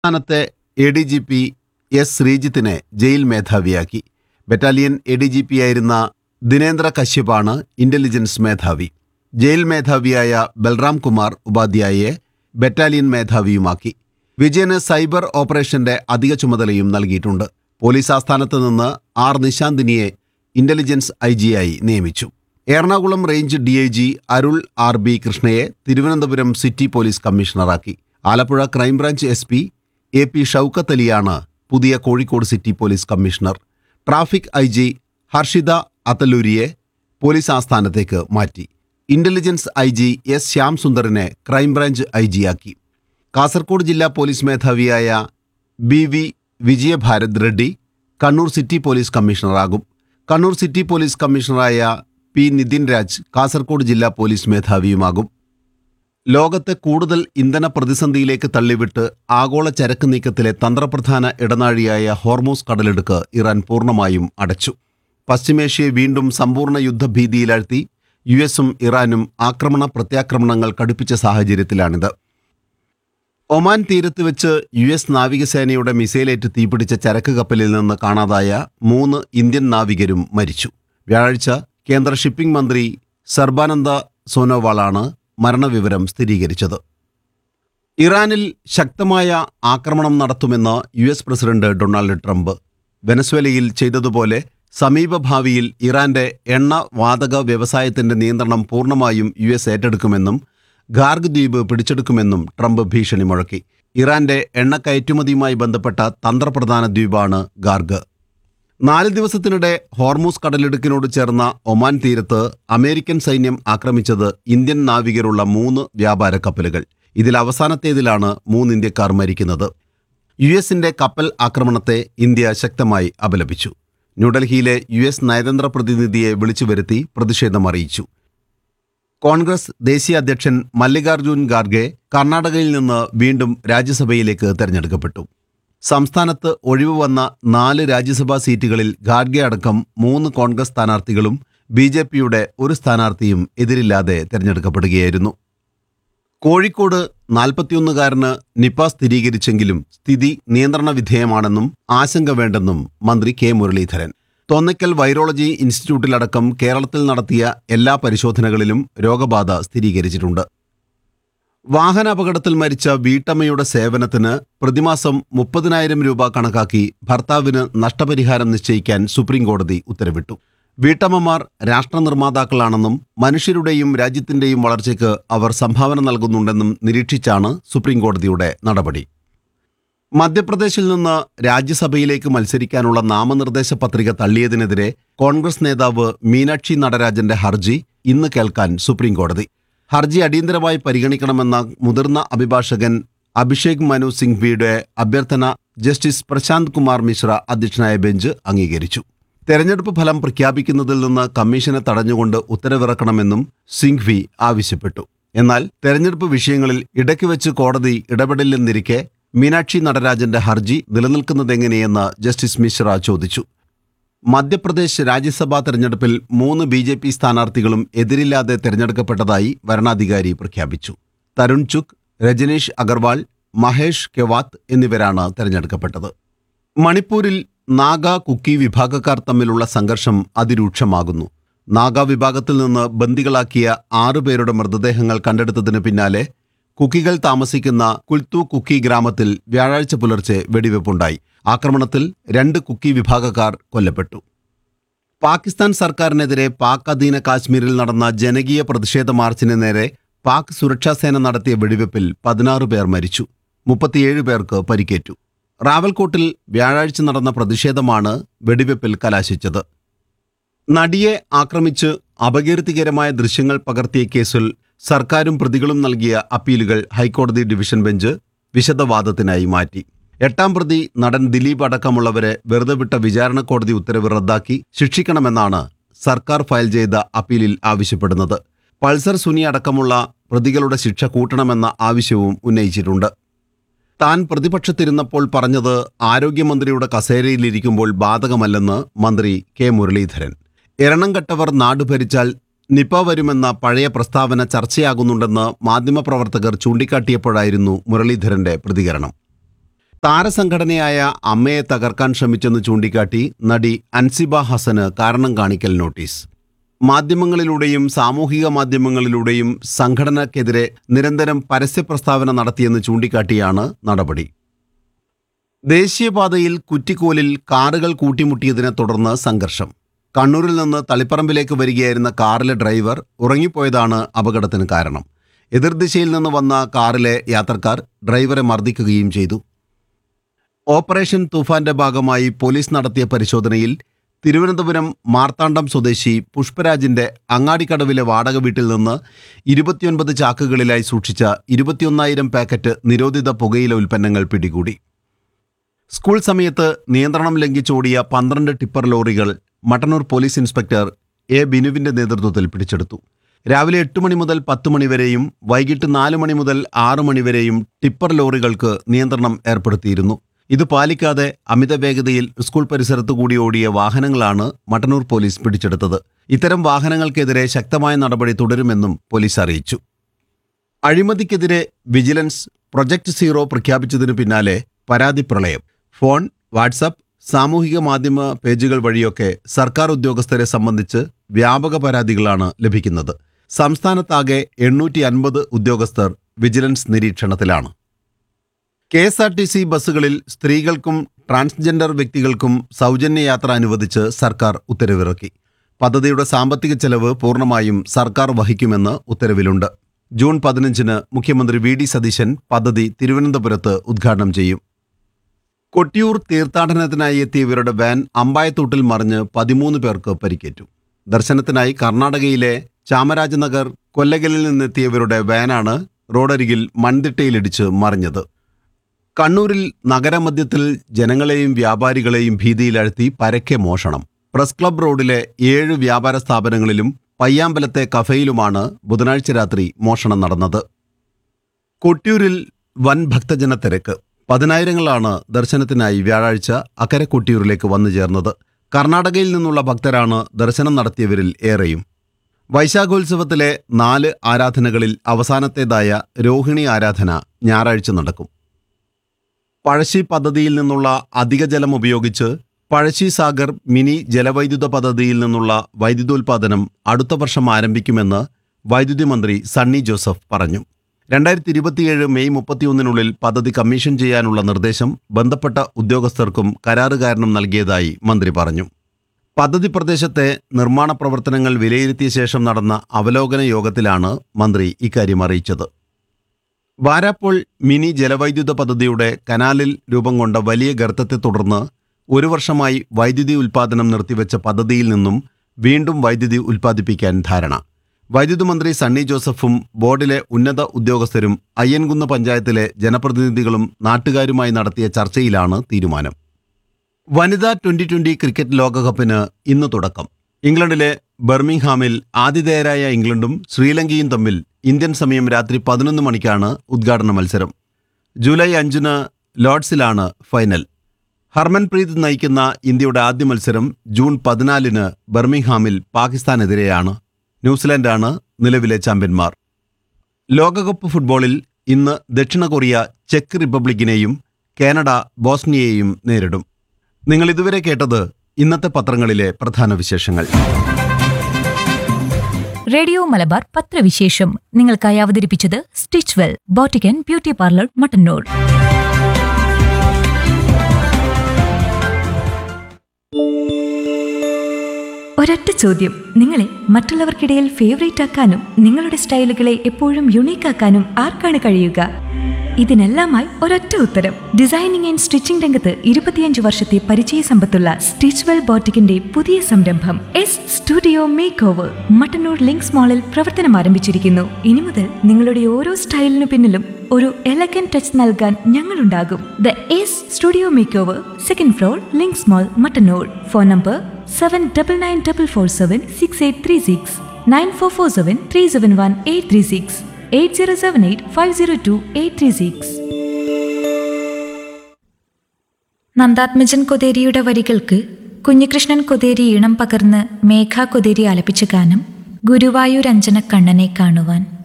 സംസ്ഥാനത്തെ A D G P S ശ്രീജിത്തിനെ jail മേധാവിയാക്കി ബറ്റാലിയൻ എ ഡി ജി പിയായിരുന്ന ദിനേന്ദ്ര കശ്യപാണ് ഇന്റലിജൻസ് മേധാവി ജയിൽ മേധാവിയായ ബൽറാം കുമാർ ഉപാധ്യായയെ ബറ്റാലിയൻ മേധാവിയുമാക്കി വിജയന് സൈബർ ഓപ്പറേഷന്റെ അധിക ചുമതലയും നൽകിയിട്ടുണ്ട് പോലീസ് ആസ്ഥാനത്ത് നിന്ന് ആർ നിശാന്തിനിയെ ഇന്റലിജൻസ് ഐ ജിയായി നിയമിച്ചു Ernakulam range D I G Arul R B കൃഷ്ണയെ തിരുവനന്തപുരം സിറ്റി പോലീസ് കമ്മീഷണറാക്കി Alappuzha crime branch S P A P Shoukath അലിയാണ് പുതിയ Kozhikode city police commissioner traffic I G Harshita അത്തല്ലൂരിയെ police ആസ്ഥാനത്തേക്ക് മാറ്റി intelligence I G S Shyam സുന്ദറിനെ ക്രൈംബ്രാഞ്ച് ഐ ജിയാക്കി കാസർഗോഡ് ജില്ലാ പോലീസ് മേധാവിയായ B V Vijayabharat Reddy Kannur city police കമ്മീഷണറാകും കണ്ണൂർ സിറ്റി പോലീസ് കമ്മീഷണറായ പി നിതിൻ രാജ് കാസർഗോഡ് ജില്ലാ പോലീസ് മേധാവിയുമാകും ലോകത്തെ കൂടുതൽ ഇന്ധന പ്രതിസന്ധിയിലേക്ക് തള്ളിവിട്ട് ആഗോള ചരക്ക് നീക്കത്തിലെ തന്ത്രപ്രധാന ഇടനാഴിയായ ഹോർമൂസ് കടലിടുക്ക് ഇറാൻ പൂർണ്ണമായും അടച്ചു പശ്ചിമേഷ്യയെ വീണ്ടും സമ്പൂർണ്ണ യുദ്ധഭീതിയിലാഴ്ത്തി യു എസും ഇറാനും ആക്രമണ പ്രത്യാക്രമണങ്ങൾ കടുപ്പിച്ച സാഹചര്യത്തിലാണിത് ഒമാൻ തീരത്ത് വെച്ച് യു എസ് നാവികസേനയുടെ മിസൈലേറ്റ് തീപിടിച്ച ചരക്ക് കപ്പലിൽ നിന്ന് കാണാതായ മൂന്ന് ഇന്ത്യൻ നാവികരും മരിച്ചു വ്യാഴാഴ്ച കേന്ദ്ര ഷിപ്പിംഗ് മന്ത്രി സർബാനന്ദ സോനോവാളാണ് മരണവിവരം സ്ഥിരീകരിച്ചത് ഇറാനിൽ ശക്തമായ ആക്രമണം നടത്തുമെന്ന് U S president Donald Trump വെനസ്വേലയിൽ ചെയ്തതുപോലെ സമീപഭാവിയിൽ ഇറാന്റെ എണ്ണ വാതക വ്യവസായത്തിന്റെ നിയന്ത്രണം പൂർണ്ണമായും യു എസ് ഏറ്റെടുക്കുമെന്നും ഗാർഗ് ദ്വീപ് പിടിച്ചെടുക്കുമെന്നും ട്രംപ് ഭീഷണി മുഴക്കി ഇറാന്റെ എണ്ണ കയറ്റുമതിയുമായി ബന്ധപ്പെട്ട തന്ത്രപ്രധാന ദ്വീപാണ് ഗാർഗ് നാല് ദിവസത്തിനിടെ ഹോർമൂസ് കടലിടുക്കിനോട് ചേർന്ന ഒമാൻ തീരത്ത് അമേരിക്കൻ സൈന്യം ആക്രമിച്ചത് ഇന്ത്യൻ നാവികരുള്ള മൂന്ന് വ്യാപാര കപ്പലുകൾ ഇതിൽ അവസാനത്തേതിലാണ് മൂന്ന് ഇന്ത്യക്കാർ മരിക്കുന്നത് യു എസിന്റെ കപ്പൽ ആക്രമണത്തെ ഇന്ത്യ ശക്തമായി അപലപിച്ചു ന്യൂഡൽഹിയിലെ യു എസ് നയതന്ത്ര പ്രതിനിധിയെ വിളിച്ചു വരുത്തി പ്രതിഷേധം അറിയിച്ചു കോൺഗ്രസ് ദേശീയ അധ്യക്ഷൻ മല്ലികാർജുൻ ഖാർഗെ കർണാടകയിൽ നിന്ന് വീണ്ടും രാജ്യസഭയിലേക്ക് തെരഞ്ഞെടുക്കപ്പെട്ടു സംസ്ഥാനത്ത് ഒഴിവ് വന്ന നാല് രാജ്യസഭാ സീറ്റുകളിൽ ഖാർഗെ അടക്കം മൂന്ന് കോൺഗ്രസ് സ്ഥാനാർത്ഥികളും ബി ജെ പിയുടെ ഒരു സ്ഥാനാർത്ഥിയും എതിരില്ലാതെ തെരഞ്ഞെടുക്കപ്പെടുകയായിരുന്നു കോഴിക്കോട് നാൽപ്പത്തിയൊന്നുകാരന് നിപ സ്ഥിരീകരിച്ചെങ്കിലും സ്ഥിതി നിയന്ത്രണ വിധേയമാണെന്നും ആശങ്ക വേണ്ടെന്നും മന്ത്രി കെ മുരളീധരൻ തോന്നയ്ക്കൽ വൈറോളജി ഇൻസ്റ്റിറ്റ്യൂട്ടിലടക്കം കേരളത്തിൽ നടത്തിയ എല്ലാ പരിശോധനകളിലും രോഗബാധ സ്ഥിരീകരിച്ചിട്ടുണ്ട് വാഹനാപകടത്തിൽ മരിച്ച വീട്ടമ്മയുടെ സേവനത്തിന് പ്രതിമാസം മുപ്പതിനായിരം രൂപ കണക്കാക്കി ഭർത്താവിന് നഷ്ടപരിഹാരം നിശ്ചയിക്കാൻ സുപ്രീം കോടതി ഉത്തരവിട്ടു വീട്ടമ്മമാർ രാഷ്ട്രനിർമ്മാതാക്കളാണെന്നും മനുഷ്യരുടെയും രാജ്യത്തിന്റെയും വളർച്ചയ്ക്ക് അവർ സംഭാവന നൽകുന്നുണ്ടെന്നും നിരീക്ഷിച്ചാണ് സുപ്രീം കോടതിയുടെ നടപടി മധ്യപ്രദേശിൽ നിന്ന് രാജ്യസഭയിലേക്ക് മത്സരിക്കാനുള്ള നാമനിർദ്ദേശ പത്രിക തള്ളിയതിനെതിരെ കോൺഗ്രസ് നേതാവ് മീനാക്ഷി നടരാജന്റെ ഹർജി ഇന്ന് കേൾക്കാൻ സുപ്രീം കോടതി ഹർജി അടിയന്തരമായി പരിഗണിക്കണമെന്ന മുതിർന്ന അഭിഭാഷകൻ അഭിഷേക് മനു സിംഘ്വിയുടെ അഭ്യർത്ഥന ജസ്റ്റിസ് പ്രശാന്ത് കുമാർ മിശ്ര അധ്യക്ഷനായ ബെഞ്ച് അംഗീകരിച്ചു തെരഞ്ഞെടുപ്പ് ഫലം പ്രഖ്യാപിക്കുന്നതിൽ നിന്ന് കമ്മീഷനെ തടഞ്ഞുകൊണ്ട് ഉത്തരവിറക്കണമെന്നും സിംഘ്വി ആവശ്യപ്പെട്ടു എന്നാൽ തെരഞ്ഞെടുപ്പ് വിഷയങ്ങളിൽ ഇടയ്ക്ക് വെച്ച് കോടതി ഇടപെടില്ലെന്നിരിക്കെ മീനാക്ഷി നടരാജന്റെ ഹർജി നിലനിൽക്കുന്നതെങ്ങനെയെന്ന് ജസ്റ്റിസ് മിശ്ര ചോദിച്ചു മധ്യപ്രദേശ് രാജ്യസഭാ തെരഞ്ഞെടുപ്പിൽ മൂന്ന് ബി ജെ പി സ്ഥാനാർത്ഥികളും എതിരില്ലാതെ തെരഞ്ഞെടുക്കപ്പെട്ടതായി വരണാധികാരി പ്രഖ്യാപിച്ചു തരുൺ ചുക് രജനീഷ് അഗർവാൾ മഹേഷ് കെവാത്ത് എന്നിവരാണ് തെരഞ്ഞെടുക്കപ്പെട്ടത് മണിപ്പൂരിൽ നാഗ കുക്കി വിഭാഗക്കാർ തമ്മിലുള്ള സംഘർഷം അതിരൂക്ഷമാകുന്നു നാഗ വിഭാഗത്തിൽ നിന്ന് ബന്ദികളാക്കിയ ആറുപേരുടെ മൃതദേഹങ്ങൾ കണ്ടെടുത്തതിന് പിന്നാലെ കുക്കികൾ താമസിക്കുന്ന കുൽത്തു കുക്കി ഗ്രാമത്തിൽ വ്യാഴാഴ്ച പുലർച്ചെ വെടിവെപ്പുണ്ടായി ആക്രമണത്തിൽ രണ്ട് കുക്കി വിഭാഗക്കാർ കൊല്ലപ്പെട്ടു പാകിസ്ഥാൻ സർക്കാരിനെതിരെ പാക് അധീന കാശ്മീരിൽ നടന്ന ജനകീയ പ്രതിഷേധ മാർച്ചിന് നേരെ പാക് സുരക്ഷാസേന നടത്തിയ വെടിവെപ്പിൽ പതിനാറ് പേർ മരിച്ചു മുപ്പത്തിയേഴ് പേർക്ക് പരിക്കേറ്റു റാവൽകോട്ടിൽ വ്യാഴാഴ്ച നടന്ന പ്രതിഷേധമാണ് വെടിവെപ്പിൽ കലാശിച്ചത് നടിയെ ആക്രമിച്ച് അപകീർത്തികരമായ ദൃശ്യങ്ങൾ പകർത്തിയ കേസിൽ സർക്കാരും പ്രതികളും നൽകിയ അപ്പീലുകൾ ഹൈക്കോടതി ഡിവിഷൻ ബെഞ്ച് വിശദവാദത്തിനായി മാറ്റി എട്ടാം പ്രതി നടൻ ദിലീപ് അടക്കമുള്ളവരെ വെറുതെ വിട്ട വിചാരണ കോടതി ഉത്തരവ് റദ്ദാക്കി ശിക്ഷിക്കണമെന്നാണ് സർക്കാർ ഫയൽ ചെയ്ത അപ്പീലിൽ ആവശ്യപ്പെടുന്നത് പൾസർ സുനി അടക്കമുള്ള പ്രതികളുടെ ശിക്ഷ കൂട്ടണമെന്ന ആവശ്യവും ഉന്നയിച്ചിട്ടുണ്ട് താൻ പ്രതിപക്ഷത്തിരുന്നപ്പോൾ പറഞ്ഞത് ആരോഗ്യമന്ത്രിയുടെ കസേരയിലിരിക്കുമ്പോൾ ബാധകമല്ലെന്ന് മന്ത്രി കെ മുരളീധരൻ എരണം കെട്ടവർ നാട് ഭരിച്ചാൽ നിപ വരുമെന്ന പഴയ പ്രസ്താവന ചർച്ചയാകുന്നുണ്ടെന്ന് മാധ്യമപ്രവർത്തകർ ചൂണ്ടിക്കാട്ടിയപ്പോഴായിരുന്നു മുരളീധരന്റെ പ്രതികരണം താരസംഘടനയായ അമ്മയെ തകർക്കാൻ ശ്രമിച്ചെന്ന് ചൂണ്ടിക്കാട്ടി നടി അൻസിബ ഹസന് കാരണം കാണിക്കൽ നോട്ടീസ് മാധ്യമങ്ങളിലൂടെയും സാമൂഹിക മാധ്യമങ്ങളിലൂടെയും സംഘടനയ്ക്കെതിരെ നിരന്തരം പരസ്യ പ്രസ്താവന നടത്തിയെന്ന് ചൂണ്ടിക്കാട്ടിയാണ് നടപടി ദേശീയപാതയിൽ കുറ്റിക്കോലിൽ കാറുകൾ കൂട്ടിമുട്ടിയതിനെ തുടർന്ന് സംഘർഷം കണ്ണൂരിൽ നിന്ന് തളിപ്പറമ്പിലേക്ക് വരികയായിരുന്ന കാറിലെ ഡ്രൈവർ ഉറങ്ങിപ്പോയതാണ് അപകടത്തിന് കാരണം എതിർദിശയിൽ നിന്ന് വന്ന കാറിലെ യാത്രക്കാർ ഡ്രൈവറെ മർദ്ദിക്കുകയും ചെയ്തു ഓപ്പറേഷൻ തുഫാന്റെ ഭാഗമായി പോലീസ് നടത്തിയ പരിശോധനയിൽ തിരുവനന്തപുരം മാർത്താണ്ഡം സ്വദേശി പുഷ്പരാജിന്റെ അങ്ങാടിക്കടവിലെ വാടക വീട്ടിൽ നിന്ന് ഇരുപത്തിയൊൻപത് ചാക്കുകളിലായി സൂക്ഷിച്ച ഇരുപത്തിയൊന്നായിരം പാക്കറ്റ് നിരോധിത പുകയില ഉൽപ്പന്നങ്ങൾ പിടികൂടി സ്കൂൾ സമയത്ത് നിയന്ത്രണം ലംഘിച്ചോടിയ പന്ത്രണ്ട് ടിപ്പർ ലോറികൾ മട്ടന്നൂർ പോലീസ് ഇൻസ്പെക്ടർ എ ബിനുവിന്റെ നേതൃത്വത്തിൽ പിടിച്ചെടുത്തു രാവിലെ എട്ട് മണി മുതൽ പത്ത് മണി വരെയും വൈകിട്ട് നാല് മണി മുതൽ ആറ് മണി വരെയും ടിപ്പർ ലോറികൾക്ക് നിയന്ത്രണം ഏർപ്പെടുത്തിയിരുന്നു ഇത് പാലിക്കാതെ അമിത വേഗതയിൽ സ്കൂൾ പരിസരത്ത് കൂടി ഓടിയ വാഹനങ്ങളാണ് മട്ടന്നൂർ പോലീസ് പിടിച്ചെടുത്തത് ഇത്തരം വാഹനങ്ങൾക്കെതിരെ ശക്തമായ നടപടി തുടരുമെന്നും പോലീസ് അറിയിച്ചു അഴിമതിക്കെതിരെ വിജിലൻസ് പ്രൊജക്ട് സീറോ പ്രഖ്യാപിച്ചതിനു പിന്നാലെ പരാതി പ്രളയം ഫോൺ വാട്സപ്പ് സാമൂഹിക മാധ്യമ പേജുകൾ വഴിയൊക്കെ സർക്കാർ ഉദ്യോഗസ്ഥരെ സംബന്ധിച്ച് വ്യാപക പരാതികളാണ് ലഭിക്കുന്നത് സംസ്ഥാനത്താകെ എണ്ണൂറ്റി അൻപത് ഉദ്യോഗസ്ഥർ വിജിലൻസ് നിരീക്ഷണത്തിലാണ് K S R T C ബസ്സുകളിൽ സ്ത്രീകൾക്കും ട്രാൻസ്ജെൻഡർ വ്യക്തികൾക്കും സൗജന്യ യാത്ര അനുവദിച്ച് സർക്കാർ ഉത്തരവിറക്കി പദ്ധതിയുടെ സാമ്പത്തിക ചെലവ് പൂർണ്ണമായും സർക്കാർ വഹിക്കുമെന്ന് ഉത്തരവിലുണ്ട് ജൂൺ പതിനഞ്ചിന് മുഖ്യമന്ത്രി വി ഡി സതീശൻ പദ്ധതി തിരുവനന്തപുരത്ത് ഉദ്ഘാടനം ചെയ്യും കൊട്ടിയൂർ തീർത്ഥാടനത്തിനായി എത്തിയവരുടെ വാൻ അമ്പായത്തൂട്ടിൽ മറിഞ്ഞ് പതിമൂന്ന് പേർക്ക് പരിക്കേറ്റു ദർശനത്തിനായി കർണാടകയിലെ ചാമരാജനഗർ കൊല്ലകലിൽ നിന്നെത്തിയവരുടെ വാനാണ് റോഡരികിൽ മൺതിട്ടയിലിടിച്ച് മറിഞ്ഞത് കണ്ണൂരിൽ നഗരമധ്യത്തിൽ ജനങ്ങളെയും വ്യാപാരികളെയും ഭീതിയിലാഴ്ത്തി പരക്കെ മോഷണം പ്രസ് ക്ലബ് റോഡിലെ ഏഴ് വ്യാപാര സ്ഥാപനങ്ങളിലും പയ്യാമ്പലത്തെ കഫയിലുമാണ് ബുധനാഴ്ച രാത്രി മോഷണം നടന്നത് കൊട്ടിയൂരിൽ വൻ ഭക്തജന തിരക്ക് പതിനായിരങ്ങളാണ് ദർശനത്തിനായി വ്യാഴാഴ്ച അക്കരെ കൊട്ടിയൂരിലേക്ക് വന്നു ചേർന്നത് കർണാടകയിൽ നിന്നുള്ള ഭക്തരാണ് ദർശനം നടത്തിയവരിൽ ഏറെയും വൈശാഖോത്സവത്തിലെ നാല് ആരാധനകളിൽ അവസാനത്തേതായ രോഹിണി ആരാധന ഞായറാഴ്ച നടക്കും പഴശ്ശി പദ്ധതിയിൽ നിന്നുള്ള അധിക ജലം ഉപയോഗിച്ച് പഴശ്ശി സാഗർ മിനി ജലവൈദ്യുത പദ്ധതിയിൽ നിന്നുള്ള വൈദ്യുതോൽപാദനം അടുത്ത വർഷം ആരംഭിക്കുമെന്ന് വൈദ്യുതി മന്ത്രി സണ്ണി ജോസഫ് പറഞ്ഞു രണ്ടായിരത്തി ഇരുപത്തിയേഴ് മെയ് മുപ്പത്തിയൊന്നിനുള്ളിൽ പദ്ധതി കമ്മീഷൻ ചെയ്യാനുള്ള നിർദ്ദേശം ബന്ധപ്പെട്ട ഉദ്യോഗസ്ഥർക്കും കരാറുകാരനും നൽകിയതായി മന്ത്രി പറഞ്ഞു പദ്ധതി പ്രദേശത്തെ നിർമ്മാണ പ്രവർത്തനങ്ങൾ വിലയിരുത്തിയ ശേഷം നടന്ന അവലോകന യോഗത്തിലാണ് മന്ത്രി ഇക്കാര്യം അറിയിച്ചത് വാരാപ്പോൾ മിനി ജലവൈദ്യുത പദ്ധതിയുടെ കനാലിൽ രൂപം കൊണ്ട വലിയ ഗർത്തത്തെ തുടർന്ന് ഒരു വർഷമായി വൈദ്യുതി ഉൽപ്പാദനം നിർത്തിവെച്ച പദ്ധതിയിൽ നിന്നും വീണ്ടും വൈദ്യുതി ഉൽപ്പാദിപ്പിക്കാൻ ധാരണ വൈദ്യുതി മന്ത്രി സണ്ണി ജോസഫും ബോർഡിലെ ഉന്നത ഉദ്യോഗസ്ഥരും അയ്യൻകുന്ന് പഞ്ചായത്തിലെ ജനപ്രതിനിധികളും നാട്ടുകാരുമായി നടത്തിയ ചർച്ചയിലാണ് തീരുമാനം വനിതാ ട്വന്റി ട്വന്റി ക്രിക്കറ്റ് ലോകകപ്പിന് ഇന്ന് തുടക്കം ഇംഗ്ലണ്ടിലെ ബർമിംഗ്ഹാമിൽ ആതിഥേയരായ ഇംഗ്ലണ്ടും ശ്രീലങ്കയും തമ്മിൽ ഇന്ത്യൻ സമയം രാത്രി പതിനൊന്ന് മണിക്കാണ് ഉദ്ഘാടന മത്സരം ജൂലൈ അഞ്ചിന് ലോർഡ്സിലാണ് ഫൈനൽ ഹർമൻപ്രീത് നയിക്കുന്ന ഇന്ത്യയുടെ ആദ്യ മത്സരം ജൂൺ പതിനാലിന് ബർമിംഗ്ഹാമിൽ പാകിസ്ഥാനെതിരെയാണ് ന്യൂസിലാൻഡാണ് നിലവിലെ ചാമ്പ്യന്മാർ ലോകകപ്പ് ഫുട്ബോളിൽ ഇന്ന് ദക്ഷിണ കൊറിയ ചെക്ക് റിപ്പബ്ലിക്കിനെയും കാനഡ ബോസ്നിയയെയും നേരിടും നിങ്ങൾ ഇതുവരെ കേട്ടത് ഇന്നത്തെ പത്രങ്ങളിലെ പ്രധാന വിശേഷങ്ങൾ റേഡിയോ മലബാർ പത്രവിശേഷം നിങ്ങൾക്കായി അവതരിപ്പിച്ചത് stitch well boutique beauty parlour Mattannur ഒരൊറ്റ ചോദ്യം നിങ്ങളെ മറ്റുള്ളവർക്കിടയിൽ ഫേവറേറ്റ് ആക്കാനും നിങ്ങളുടെ സ്റ്റൈലുകളെ എപ്പോഴും യുണീക്ക് ആക്കാനും ആർക്കാണ് കഴിയുക ഇതിനെല്ലാമായി ഒരൊറ്റ ഉത്തരം ഡിസൈനിങ് ആൻഡ് സ്റ്റിച്ചിംഗ് രംഗത്ത് ഇരുപത്തിയഞ്ച് വർഷത്തെ പരിചയ സമ്പത്തുള്ള സ്റ്റിച്ച് വെൽ ബോട്ടിക്കിന്റെ പുതിയ സംരംഭം S studio make over Mattannur links മാളിൽ പ്രവർത്തനം ആരംഭിച്ചിരിക്കുന്നു ഇനി മുതൽ നിങ്ങളുടെ ഓരോ സ്റ്റൈലിനു പിന്നിലും ഒരു എലഗൻ ടച്ച് നൽകാൻ ഞങ്ങളുണ്ടാകും the S studio make over second floor links mall Mattannur phone number seven double nine double four seven six eight three six nine four four seven three seven one eight three six eight zero seven eight five zero two eight three six Nandathmajan കൊതേരിയുടെ വരികൾക്ക് കുഞ്ഞികൃഷ്ണൻ കൊതേരി ഈണം പകർന്ന് മേഘ കൊതേരി ആലപിച്ച ഗാനം ഗുരുവായൂരഞ്ജന കണ്ണനെ കാണുവാൻ